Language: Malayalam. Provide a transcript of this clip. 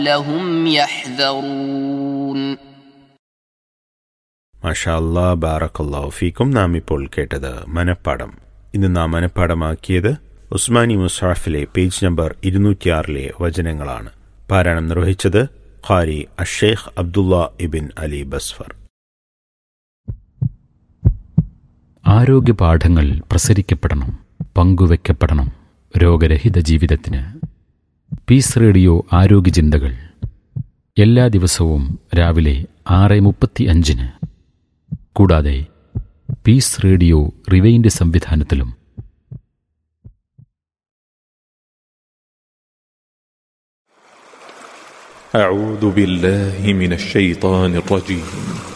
لعلهم يحذرون മാഷാ അല്ലാ ബാറക്കല്ലാഹു ഫീക്കും നാം ഇപ്പോൾ കേട്ടത് മനപ്പാടം ഇന്ന് നാം മനപ്പാടമാക്കിയത് ഉസ്മാനി മുസാഫിലെ പേജ് നമ്പർ ഇരുന്നൂറ്റിയാറിലെ വചനങ്ങളാണ് പാരായണം നിർവഹിച്ചത് ഖാരി അഷേഖ് അബ്ദുള്ള ഇബിൻ അലി ബസ്ഫർ ആരോഗ്യപാഠങ്ങൾ പ്രസരിക്കപ്പെടണം പങ്കുവെക്കപ്പെടണം രോഗരഹിത ജീവിതത്തിന് പീസ് റേഡിയോ ആരോഗ്യ ചിന്തകൾ എല്ലാ ദിവസവും രാവിലെ ആറ് മുപ്പത്തി അഞ്ചിന് കൂടാതെ പീസ് റേഡിയോ റിവൈൻഡ് സംവിധാനത്തിലും أعوذ بالله من الشيطان الرجيم